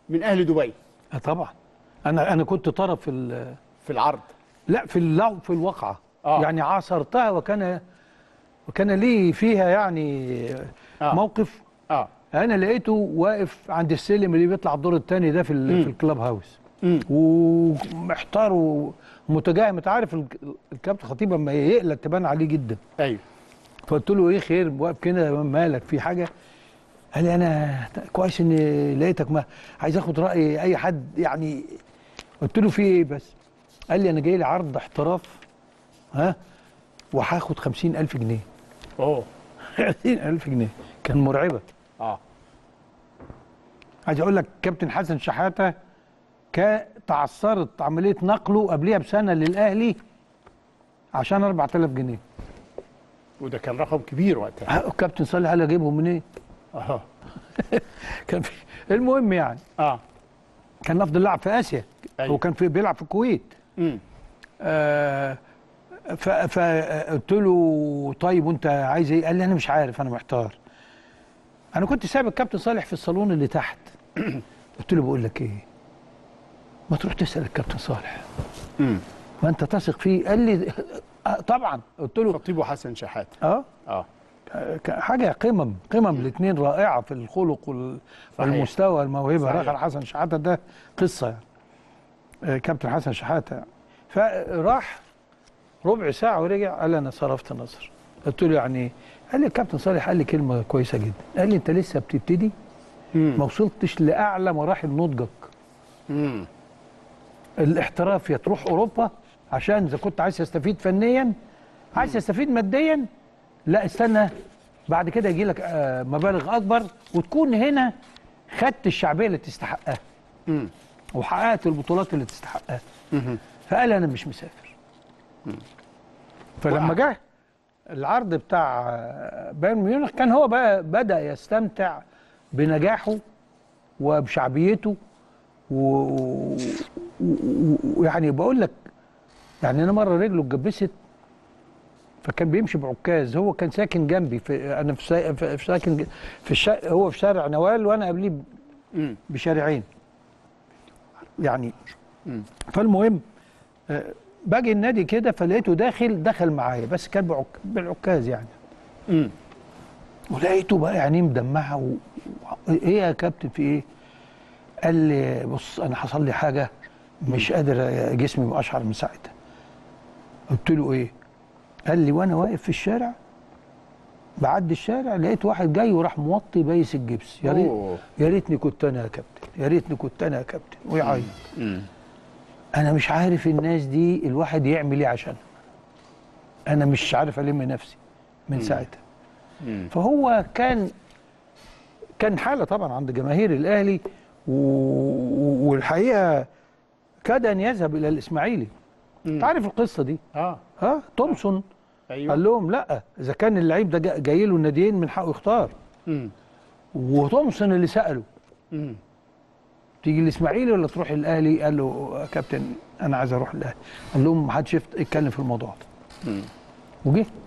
من اهل دبي آه طبعا انا انا كنت طرف في ال- في العرض لا في اللو في الواقعه آه. يعني عاصرتها وكان وكان لي فيها يعني آه. موقف اه انا لقيته واقف عند السلم اللي بيطلع الدور الثاني ده في ال- مم. في الكلاب هاوس مم. ومحتار ومتجاهم انت عارف ال- الكابتن خطيب لما يقلق تبان عليه جدا ايوه فقلت له ايه خير واقف كده مالك في حاجه قال لي انا كويس اني لقيتك ما عايز اخد راي اي حد يعني قلت له في ايه بس قال لي انا جاي لي عرض احتراف ها وهاخد 50000 جنيه اوه 50000 جنيه كان مرعبه اه عايز اقول لك كابتن حسن شحاته كا تعثرت عمليه نقله قبلها بسنه للاهلي عشان 4000 جنيه وده كان رقم كبير وقتها ها، الكابتن صالح قال اجيبهم منين؟ اه كان في المهم يعني اه كان افضل لاعب في اسيا أيوة. هو كان في بيلعب في الكويت امم آه ف- فقلت له طيب وانت عايز ايه؟ قال لي انا مش عارف انا محتار. انا كنت سايب الكابتن صالح في الصالون اللي تحت. قلت له بقول لك ايه؟ ما تروح تسال الكابتن صالح امم ما انت تثق فيه قال لي آه طبعا قلت له خطيب وحسن شحاته اه اه ك- حاجه قمم قمم الاثنين رائعه في الخلق وال- صحيح. والمستوى الموهبه صحيح. راخر حسن شحاته ده قصه يعني آه، كابتن حسن شحاته يعني فراح ربع ساعه ورجع قال لي انا صرفت نظر قلت له يعني إيه؟ قال لي الكابتن صالح قال لي كلمه كويسه جدا قال لي انت لسه بتبتدي امم ما وصلتش لاعلى مراحل نضجك امم الاحتراف يا تروح اوروبا عشان اذا كنت عايز تستفيد فنيا عايز تستفيد ماديا لا استنى بعد كده يجي لك آه، مبالغ اكبر وتكون هنا خدت الشعبيه اللي تستحقها امم وحققت البطولات اللي تستحقها امم فقال انا مش مسافر فلما وقع. جه العرض بتاع آه، بايرن ميونخ كان هو بقى بدا يستمتع بنجاحه وبشعبيته و- و- و- ويعني بقول لك يعني انا مره رجله اتجبست فكان بيمشي بعكاز هو كان ساكن جنبي في انا في, سا... في في ساكن ج- في الشا... هو في شارع نوال وانا قبليه ب- امم بشارعين يعني مم. فالمهم آه، باجي النادي كده فلقيته داخل دخل معايا بس كان بعك... بالعكاز يعني امم ولقيته بقى عينيه مدمعه و... و- ايه يا كابتن في ايه؟ قال لي بص انا حصل لي حاجه مش قادر جسمي بأشعر من ساعتها قلت له ايه؟ قال لي وانا واقف في الشارع بعدي الشارع لقيت واحد جاي وراح موطي بايس الجبس يا ريت أوه. يا ريتني كنت انا يا كابتن يا ريتني كنت انا يا كابتن ويعيط امم انا مش عارف الناس دي الواحد يعمل ايه عشانها انا مش عارف الم نفسي من ساعتها مم. فهو كان كان حاله طبعا عند جماهير الاهلي و... و- والحقيقه كاد ان يذهب الى الاسماعيلي انت عارف القصه دي اه ها تومسون ايوه قال لهم لا اذا كان اللعيب ده جا- جاي له الناديين من حقه يختار امم وتومسون اللي ساله امم تيجي الاسماعيلي ولا تروح الاهلي قال له يا كابتن انا عايز اروح الاهلي قال لهم ما حدش يفت- يتكلم في الموضوع ده مم. وجه